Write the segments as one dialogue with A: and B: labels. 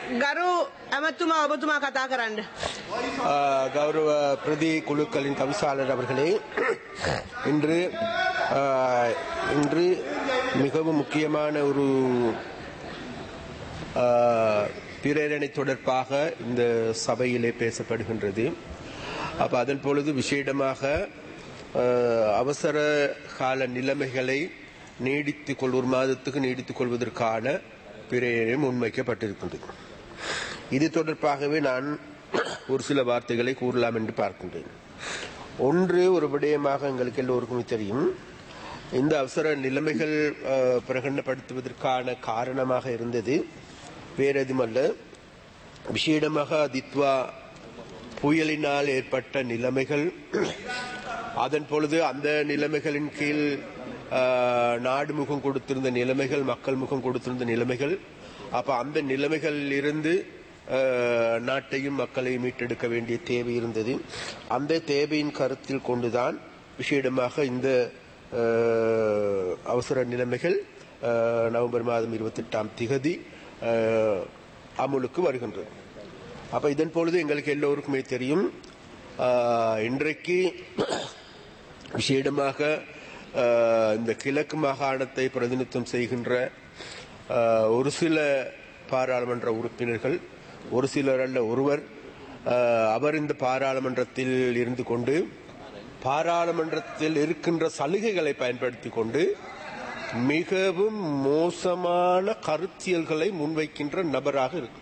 A: ගරු ඇමත්තුමා ඔබතුමා කතා කරන්න.
B: ஆஹ் கௌரவ பிரதி குழுக்களின் தவிசாளர் அவர்களே இன்று ஆஹ், இன்று மிகவும் முக்கியமான ஒரு ஆஹ், பிரேரணை தொடர்பாக இந்த சபையிலே பேசப்படுகின்றது அப்ப அதன் பொழுது விசேடமாக ஆஹ், அவசர கால நிலைமைகளை நீடித்துக் கொள் ஒரு மாதத்துக்கு நீடித்துக் கொள்வதற்கான பிரேரணை முன்வைக்கப்பட்டிருக்கின்றது இது தொடர்பாகவே நான் ஒரு சில வார்த்தைகளை கூறலாம் என்று பார்க்கின்றேன் ஒன்று ஒரு விடயமாக எங்களுக்கு எல்லோருக்குமே தெரியும் இந்த அவசர நிலைமைகள் அஹ், பிரகடனப்படுத்துவதற்கான காரணமாக இருந்தது வேற எதுமல்ல விசேடமாக தித்வா புயலினால் ஏற்பட்ட நிலைமைகள் அதன் பொழுது அந்த நிலைமைகளின் கீழ் அஹ், நாடு முகம் கொடுத்திருந்த நிலைமைகள் மக்கள் முகம் கொடுத்திருந்த நிலைமைகள் அப்ப அந்த நிலைமைகளில் இருந்து அஹ், நாட்டையும் மக்களையும் மீட்டெடுக்க வேண்டிய தேவை இருந்தது அந்த தேவையின் கருத்தில் கொண்டுதான் விசேடமாக இந்த அஹ், அவசர நிலைமைகள் அஹ், நவம்பர் மாதம் இருபத்தி எட்டாம் திகதி அஹ், அமுலுக்கு வருகின்றது அப்ப இதன் பொழுது எங்களுக்கு எல்லோருக்குமே தெரியும் ஆஹ், இன்றைக்கு விசேடமாக ஆஹ், இந்த கிழக்கு மாகாணத்தை பிரதிநிதித்துவம் செய்கின்ற ஆஹ், ஒரு சில பாராளுமன்ற உறுப்பினர்கள் ஒரு சிலர் அல்ல ஒருவர் ஆஹ், அவர் இந்த பாராளுமன்றத்தில் இருந்து கொண்டு பாராளுமன்றத்தில் இருக்கின்ற சலுகைகளை பயன்படுத்தி கொண்டு மிகவும் மோசமான கருத்தியல்களை முன்வைக்கின்ற நபராக இருக்கின்றார்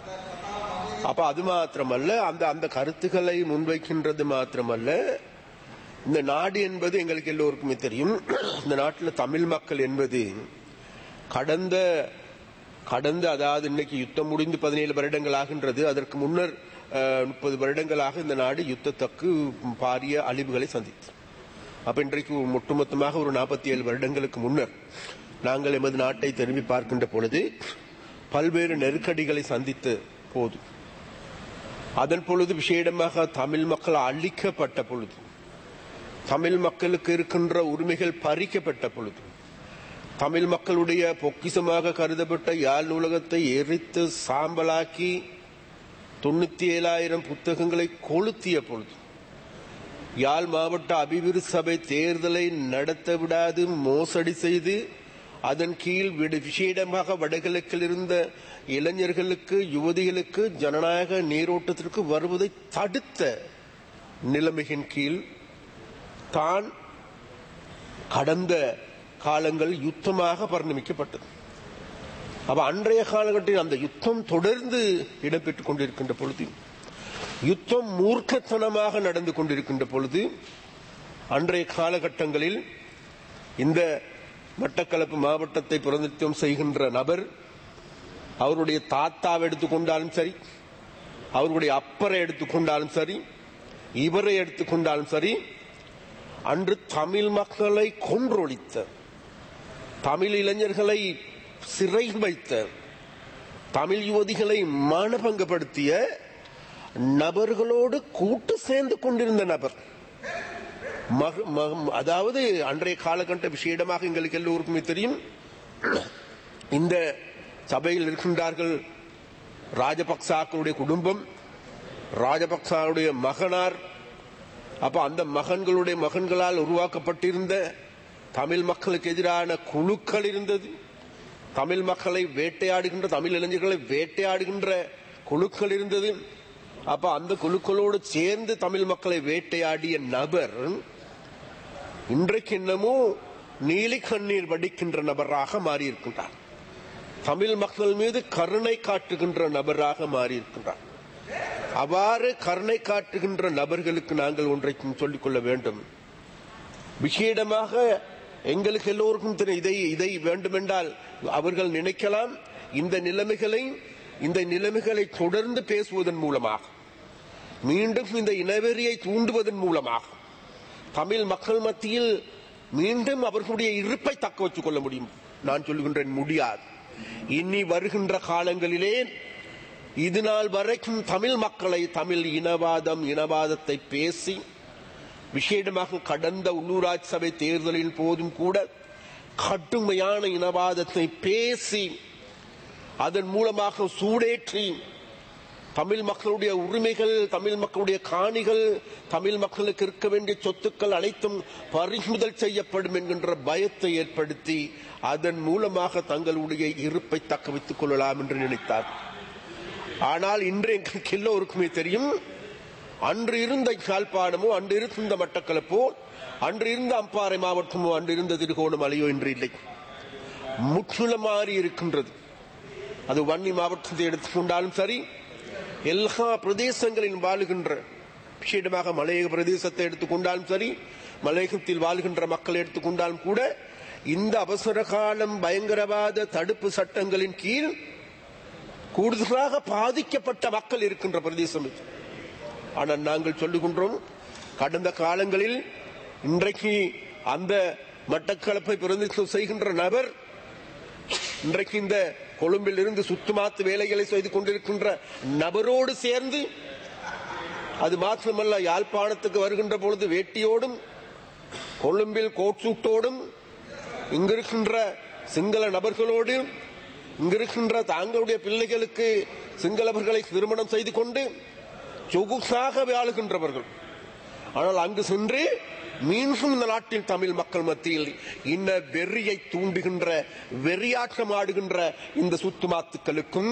B: அப்ப அது மாத்திரமல்ல அந்த அந்த கருத்துக்களை முன்வைக்கின்றது மாத்திரமல்ல இந்த நாடு என்பது எங்களுக்கு எல்லோருக்குமே தெரியும் இந்த நாட்டில் தமிழ் மக்கள் என்பது கடந்த கடந்த அதாவது இன்னைக்கு யுத்தம் முடிந்து பதினேழு வருடங்கள் ஆகின்றது அதற்கு முன்னர் முப்பது வருடங்களாக இந்த நாடு யுத்தத்துக்கு பாரிய அழிவுகளை சந்தித்தது அப்ப இன்றைக்கு ஒட்டுமொத்தமாக ஒரு நாற்பத்தி ஏழு வருடங்களுக்கு முன்னர் நாங்கள் எமது நாட்டை திரும்பி பார்க்கின்ற பொழுது பல்வேறு நெருக்கடிகளை சந்தித்த போது அதன் பொழுது விசேடமாக தமிழ் மக்கள் அழிக்கப்பட்ட பொழுது தமிழ் மக்களுக்கு இருக்கின்ற உரிமைகள் பறிக்கப்பட்ட பொழுது தமிழ் மக்களுடைய பொக்கிசமாக கருதப்பட்ட யாழ் நூலகத்தை எரித்து சாம்பலாக்கி தொண்ணூத்தி ஏழாயிரம் புத்தகங்களை கொளுத்திய பொழுது யாழ் மாவட்ட அபிவிருத்தி சபை தேர்தலை நடத்த விடாது மோசடி செய்து அதன் கீழ் விட- விசேடமாக வடகிழக்கில் இருந்த இளைஞர்களுக்கு யுவதிகளுக்கு ஜனநாயக நீரோட்டத்திற்கு வருவதை தடுத்த நிலைமையின் கீழ் தான் கடந்த காலங்கள் யுத்தமாக பரிணமிக்கப்பட்டது அப்ப அன்றைய காலகட்டத்தில் அந்த யுத்தம் தொடர்ந்து இடம்பெற்றுக் கொண்டிருக்கின்ற பொழுது யுத்தம் மூர்க்கத்தனமாக நடந்து கொண்டிருக்கின்ற பொழுது அன்றைய காலகட்டங்களில் இந்த மட்டக்களப்பு மாவட்டத்தை பிரதிநிதித்துவம் செய்கின்ற நபர் அவருடைய தாத்தாவை எடுத்துக்கொண்டாலும் சரி அவருடைய அப்பரை எடுத்துக்கொண்டாலும் சரி இவரை எடுத்துக்கொண்டாலும் சரி அன்று தமிழ் மக்களை கொன்றொழித்த தமிழ் இளைஞர்களை சிறை வைத்த தமிழ் யுவதிகளை மானபங்கப்படுத்திய நபர்களோடு கூட்டு சேர்ந்து கொண்டிருந்த நபர் மக- மக- அதாவது அன்றைய காலகட்ட விஷயமாக எங்களுக்கு எல்லோருக்குமே தெரியும் இந்த சபையில் இருக்கின்றார்கள் ராஜபக்சாக்களுடைய குடும்பம் ராஜபக்சாவுடைய மகனார் அப்ப அந்த மகன்களுடைய மகன்களால் உருவாக்கப்பட்டிருந்த தமிழ் மக்களுக்கு எதிரான குழுக்கள் இருந்தது தமிழ் மக்களை வேட்டையாடுகின்ற தமிழ் இளைஞர்களை வேட்டையாடுகின்ற குழுக்கள் இருந்தது அப்ப அந்த குழுக்களோடு சேர்ந்து தமிழ் மக்களை வேட்டையாடிய நபர் இன்றைக்கு என்னமோ நீலி கண்ணீர் வடிக்கின்ற நபராக மாறியிருக்கின்றார் தமிழ் மக்கள் மீது கருணை காட்டுகின்ற நபராக மாறியிருக்கின்றார் அவ்வாறு கருணை காட்டுகின்ற நபர்களுக்கு நாங்கள் ஒன்றைக்கும் சொல்லிக் கொள்ள வேண்டும் விசேடமாக எங்களுக்கு எல்லோருக்கும் தெரியும் இதை இதை வேண்டுமென்றால் அவர்கள் நினைக்கலாம் இந்த நிலைமைகளை இந்த நிலைமைகளை தொடர்ந்து பேசுவதன் மூலமாக மீண்டும் இந்த இனவெறியை தூண்டுவதன் மூலமாக தமிழ் மக்கள் மத்தியில் மீண்டும் அவர்களுடைய இருப்பை தக்க வச்சுக் கொள்ள முடியும் நான் சொல்லுகின்றேன் முடியாது இனி வருகின்ற காலங்களிலே இது நாள் வரைக்கும் தமிழ் மக்களை தமிழ் இனவாதம் இனவாதத்தை பேசி விசேடமாக கடந்த உள்ளூராட்சி சபை தேர்தலின் போதும் கூட கடுமையான இனவாதத்தை பேசி அதன் மூலமாக சூடேற்றி தமிழ் மக்களுடைய உரிமைகள் தமிழ் மக்களுடைய காணிகள் தமிழ் மக்களுக்கு இருக்க வேண்டிய சொத்துக்கள் அனைத்தும் பறிமுதல் செய்யப்படும் என்கின்ற பயத்தை ஏற்படுத்தி அதன் மூலமாக தங்களுடைய இருப்பை தக்க வைத்துக் கொள்ளலாம் என்று நினைத்தார் ஆனால் இன்று எங்களுக்கு எல்லோருக்குமே தெரியும் அன்று இருந்த யாழ்ப்பாணமோ அன்று இருந்த மட்டக்களப்போ அன்று இருந்த அம்பாறை மாவட்டமோ அன்று இருந்த திருகோணமலையோ இன்று இல்லை முற்றிலும் மாறி இருக்கின்றது அது வன்னி மாவட்டத்தை எடுத்துக்கொண்டாலும் சரி எல்லா பிரதேசங்களில் வாழுகின்ற விசேடமாக மலையக பிரதேசத்தை எடுத்துக்கொண்டாலும் சரி மலையகத்தில் வாழ்கின்ற மக்களை எடுத்துக்கொண்டாலும் கூட இந்த அவசர காலம் பயங்கரவாத தடுப்பு சட்டங்களின் கீழ் கூடுதலாக பாதிக்கப்பட்ட மக்கள் இருக்கின்ற பிரதேசம் இது ஆனால் நாங்கள் சொல்லுகின்றோம் கடந்த காலங்களில் இன்றைக்கு அந்த மட்டக்களப்பை பிரதிநிதித்துவம் செய்கின்ற நபர் இன்றைக்கு இந்த கொழும்பில் இருந்து சுத்துமாத்து வேலைகளை செய்து கொண்டிருக்கின்ற நபரோடு சேர்ந்து அது மாத்திரமல்ல யாழ்ப்பாணத்துக்கு வருகின்ற பொழுது வேட்டியோடும் கொழும்பில் கோட் சூட்டோடும் இங்கிருக்கின்ற சிங்கள நபர்களோடு இங்கிருக்கின்ற தாங்களுடைய பிள்ளைகளுக்கு சிங்களவர்களை திருமணம் செய்து கொண்டு சொகுசாக வாழுகின்றவர்கள் ஆனால் அங்கு சென்று மீண்டும் இந்த நாட்டில் தமிழ் மக்கள் மத்தியில் இன்ன வெறியை தூண்டுகின்ற வெறியாட்டம் ஆடுகின்ற இந்த சுத்துமாத்துக்களுக்கும்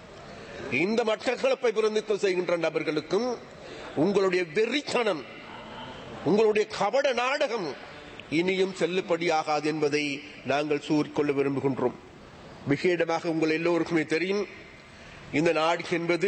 B: இந்த மட்டக்களப்பை பிரதிநிதித்துவம் செய்கின்ற நபர்களுக்கும் உங்களுடைய வெறித்தனம் உங்களுடைய கபட நாடகம் இனியும் செல்லுபடியாகாது என்பதை நாங்கள் சூறிக்கொள்ள விரும்புகின்றோம் விசேடமாக உங்கள் எல்லோருக்குமே தெரியும் இந்த நாடு என்பது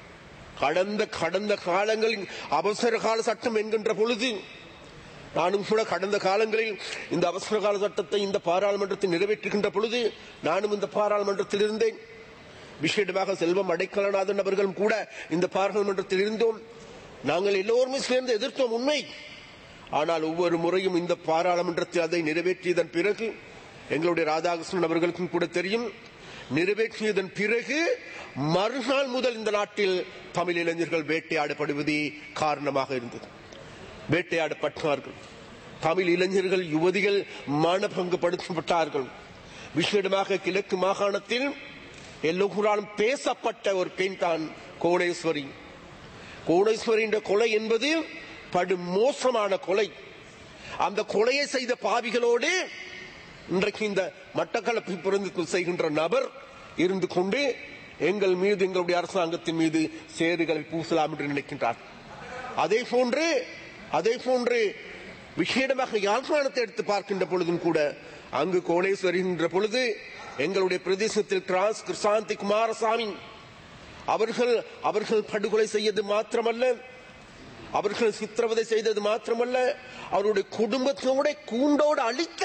B: கடந்த கடந்த காலங்களில் அவசர கால சட்டம் என்கின்ற பொழுது நானும் கூட கடந்த காலங்களில் இந்த அவசர கால சட்டத்தை இந்த பாராளுமன்றத்தில் நிறைவேற்றுகின்ற பொழுது நானும் இந்த பாராளுமன்றத்தில் இருந்தேன் விசேடமாக செல்வம் அடைக்கலநாதன் அவர்களும் கூட இந்த பாராளுமன்றத்தில் இருந்தோம் நாங்கள் எல்லோருமே சேர்ந்து எதிர்த்தோம் உண்மை ஆனால் ஒவ்வொரு முறையும் இந்த பாராளுமன்றத்தில் அதை நிறைவேற்றியதன் பிறகு எங்களுடைய ராதாகிருஷ்ணன் அவர்களுக்கும் கூட தெரியும் நிறைவேற்றியதன் பிறகு மறுநாள் முதல் இந்த நாட்டில் தமிழ் இளைஞர்கள் வேட்டையாடப்படுவதே காரணமாக இருந்தது வேட்டையாடப்பட்டார்கள் தமிழ் இளைஞர்கள் யுவதிகள் மானபங்கப்படுத்தப்பட்டார்கள் விசேடமாக கிழக்கு மாகாணத்தில் எல்லோராலும் பேசப்பட்ட ஒரு பெண் தான் கோணேஸ்வரி கோணேஸ்வரி என்ற கொலை என்பது படு மோசமான கொலை அந்த கொலையை செய்த பாவிகளோடு இன்றைக்கு இந்த மட்டக்களப்பை பிறந்து செய்கின்ற நபர் இருந்து கொண்டு எங்கள் மீது எங்களுடைய அரசாங்கத்தின் மீது சேறுகளை பூசலாம் என்று நினைக்கின்றார் அதே போன்று அதே போன்று விசேடமாக யாழ்ப்பாணத்தை எடுத்து பார்க்கின்ற பொழுதும் கூட அங்கு கோணேஸ்வரி என்ற பொழுது எங்களுடைய பிரதேசத்தில் கிராஸ் கிருஷாந்தி குமாரசாமி அவர்கள் அவர்கள் படுகொலை செய்யது மாத்திரமல்ல அவர்கள் சித்திரவதை செய்தது மாத்திரமல்ல அவருடைய குடும்பத்தோட கூண்டோடு அழிக்க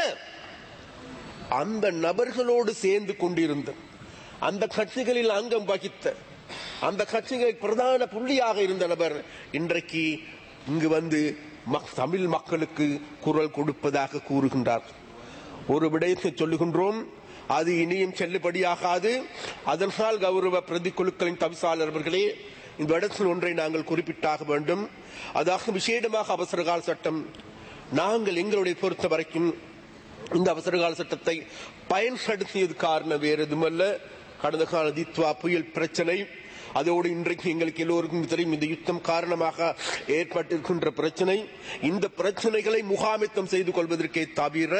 B: அந்த நபர்களோடு சேர்ந்து கொண்டிருந்த அந்த கட்சிகளில் அங்கம் வகித்த அந்த கட்சிகளில் பிரதான புள்ளியாக இருந்த நபர் இன்றைக்கு இங்கு வந்து மக்- தமிழ் மக்களுக்கு குரல் கொடுப்பதாக கூறுகின்றார் ஒரு விடயத்தை சொல்லுகின்றோம் அது இனியும் செல்லுபடியாகாது அதனால் கௌரவ பிரதிக்குழுக்களின் தவிசாளர் அவர்களே இந்த இடத்தில் ஒன்றை நாங்கள் குறிப்பிட்டாக வேண்டும் அதாக விசேடமாக அவசரகால சட்டம் நாங்கள் எங்களுடைய பொறுத்த வரைக்கும் இந்த அவசரகால சட்டத்தை பயன்படுத்தியது காரணம் வேறு எதுவுமல்ல கடந்த கால தித்வா புயல் பிரச்சனை அதோடு இன்றைக்கு எங்களுக்கு எல்லோருக்கும் தெரியும் இந்த யுத்தம் காரணமாக ஏற்பட்டிருக்கின்ற பிரச்சனை இந்த பிரச்சனைகளை முகாமித்தம் செய்து கொள்வதற்கே தவிர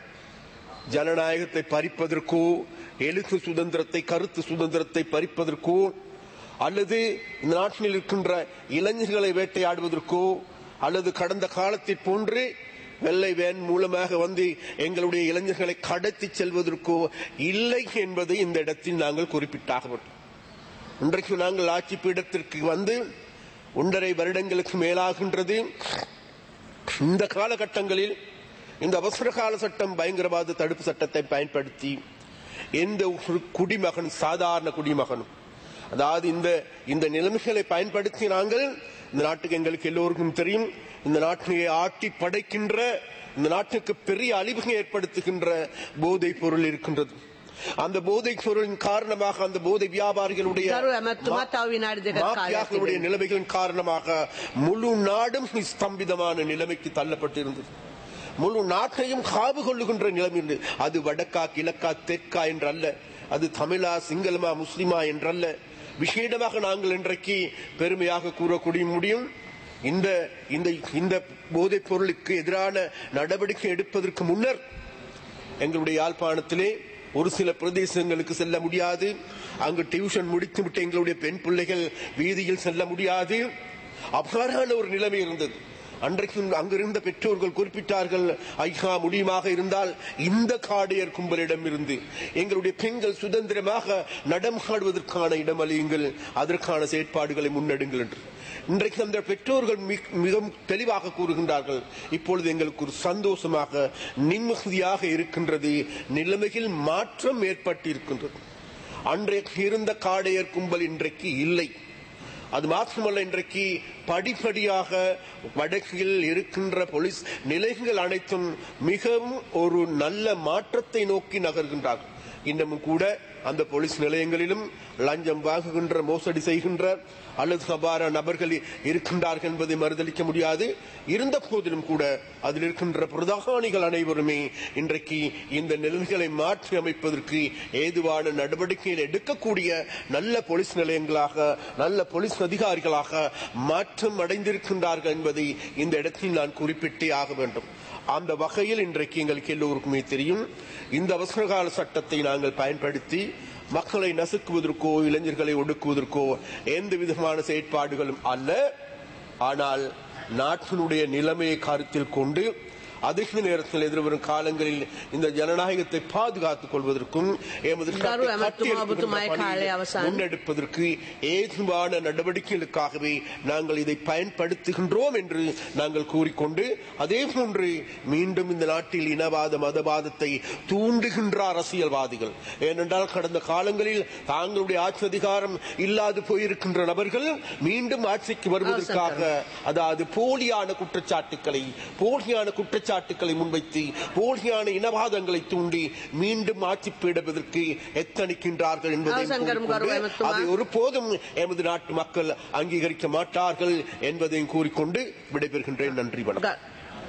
B: ஜனநாயகத்தை பறிப்பதற்கோ எழுத்து சுதந்திரத்தை கருத்து சுதந்திரத்தை பறிப்பதற்கோ அல்லது இந்த நாட்டில் இருக்கின்ற இளைஞர்களை வேட்டையாடுவதற்கோ அல்லது கடந்த காலத்தை போன்று வெள்ளை வேன் மூலமாக வந்து எங்களுடைய இளைஞர்களை கடத்தி செல்வதற்கோ இல்லை என்பதை இந்த இடத்தில் நாங்கள் குறிப்பிட்டாக வேண்டும் இன்றைக்கு நாங்கள் ஆட்சி பீடத்திற்கு வந்து ஒன்றரை வருடங்களுக்கு மேலாகின்றது இந்த காலகட்டங்களில் இந்த அவசர கால சட்டம் பயங்கரவாத தடுப்பு சட்டத்தை பயன்படுத்தி எந்த ஒரு குடிமகன் சாதாரண குடிமகனும் அதாவது இந்த இந்த நிலைமைகளை பயன்படுத்தி நாங்கள் இந்த நாட்டுக்கு எங்களுக்கு எல்லோருக்கும் தெரியும் இந்த நாட்டை ஆட்டி படைக்கின்ற இந்த நாட்டுக்கு பெரிய அழிவுகளை ஏற்படுத்துகின்ற போதைப் பொருள் இருக்கின்றது அந்த போதைப் பொருளின் காரணமாக அந்த போதை வியாபாரிகளுடைய
A: ගරු ඇමැත්තුමා තව විනාඩි දෙකක් කාලයක්
B: மாஃபியாக்களுடைய
A: තිබෙනවා.
B: நிலைமைகளின் காரணமாக முழு நாடும் ஸ்தம்பிதமான நிலைமைக்கு தள்ளப்பட்டிருந்தது முழு நாட்டையும் காவு கொள்ளுகின்ற நிலைமை இருந்தது அது வடக்கா கிழக்கா தெற்கா என்று அல்ல அது தமிழா சிங்களமா முஸ்லிமா என்றல்ல விசேடமாக நாங்கள் இன்றைக்கு பெருமையாக கூறக்கூடிய முடியும் இந்த இந்த இந்த போதைப் பொருளுக்கு எதிரான நடவடிக்கை எடுப்பதற்கு முன்னர் எங்களுடைய யாழ்ப்பாணத்திலே ஒரு சில பிரதேசங்களுக்கு செல்ல முடியாது அங்கு டியூஷன் முடித்துவிட்டு எங்களுடைய பெண் பிள்ளைகள் வீதியில் செல்ல முடியாது அவ்வாறான ஒரு நிலைமை இருந்தது அன்றைக்கு அங்கிருந்த பெற்றோர்கள் குறிப்பிட்டார்கள் ஐயா முடியுமாக இருந்தால் இந்த காடையர் கும்பலிடம் இருந்து எங்களுடைய பெண்கள் சுதந்திரமாக நடமாடுவதற்கான இடம் அளியுங்கள் அதற்கான செயற்பாடுகளை முன்னெடுங்கள் என்று இன்றைக்கு அந்த பெற்றோர்கள் மிக- மிகவும் தெளிவாக கூறுகின்றார்கள் இப்பொழுது எங்களுக்கு ஒரு சந்தோஷமாக நிம்மதியாக இருக்கின்றது நிலைமையில் மாற்றம் ஏற்பட்டிருக்கின்றது அன்றைக்கு இருந்த காடையர் கும்பல் இன்றைக்கு இல்லை அது மாத்திரமல்ல இன்றைக்கு படிப்படியாக வடக்கில் இருக்கின்ற போலீஸ் நிலையங்கள் அனைத்தும் மிகவும் ஒரு நல்ல மாற்றத்தை நோக்கி நகர்கின்றார்கள் இன்னமும் கூட அந்த போலீஸ் நிலையங்களிலும் லஞ்சம் வாங்குகின்ற மோசடி செய்கின்ற அல்லது அவ்வாறு நபர்கள் இருக்கின்றார்கள் என்பதை மறுதளிக்க முடியாது இருந்த போதிலும் கூட அதில் இருக்கின்ற பிரதானிகள் அனைவருமே இன்றைக்கு இந்த நிலைமைகளை மாற்றி அமைப்பதற்கு ஏதுவான நடவடிக்கைகள் எடுக்கக்கூடிய நல்ல போலீஸ் நிலையங்களாக நல்ல போலீஸ் அதிகாரிகளாக மாற்றம் அடைந்திருக்கின்றார்கள் என்பதை இந்த இடத்தில் நான் குறிப்பிட்டே ஆக வேண்டும் அந்த வகையில் இன்றைக்கு எங்களுக்கு எல்லோருக்குமே தெரியும் இந்த அவசரகால சட்டத்தை நாங்கள் பயன்படுத்தி மக்களை நசுக்குவதற்கோ இளைஞர்களை ஒடுக்குவதற்கோ எந்த விதமான செயற்பாடுகளும் அல்ல ஆனால் நாட்டினுடைய நிலைமையை கருத்தில் கொண்டு அதிக நேரத்தில் எதிர்வரும் காலங்களில் இந்த ஜனநாயகத்தை பாதுகாத்துக் கொள்வதற்கும் எமது
A: கரு
B: நாட்டை
A: எமத்துமா
B: கட்டியெழுப்புகின்ற
A: புத்துமாய்
B: பணியை
A: காலை அவசானம்.
B: முன்னெடுப்பதற்கு ஏதுவான நடவடிக்கைகளுக்காகவே நாங்கள் இதை பயன்படுத்துகின்றோம் என்று நாங்கள் கூறிக்கொண்டு அதே போன்று மீண்டும் இந்த நாட்டில் இனவாத மதவாதத்தை தூண்டுகின்ற அரசியல்வாதிகள் ஏனென்றால் கடந்த காலங்களில் தாங்களுடைய ஆட்சி அதிகாரம் இல்லாது போயிருக்கின்ற நபர்கள் மீண்டும் ஆட்சிக்கு வருவதற்காக அதாவது போலியான குற்றச்சாட்டுக்களை போலியான குற்றச்சாட்டுக்களை முன்வைத்து போலியான இனவாதங்களை தூண்டி மீண்டும் ஆட்சி பீடுவதற்கு எத்தனிக்கின்றார்கள் என்பதை
A: அவசங்கரம்
B: கூறிக்கொண்டு
A: கருவை முத்துமா.
B: அதை ஒருபோதும் எமது நாட்டு மக்கள் அங்கீகரிக்க மாட்டார்கள் என்பதையும் கூறிக்கொண்டு விடைபெறுகின்றேன் நன்றி வணக்கம்
A: க-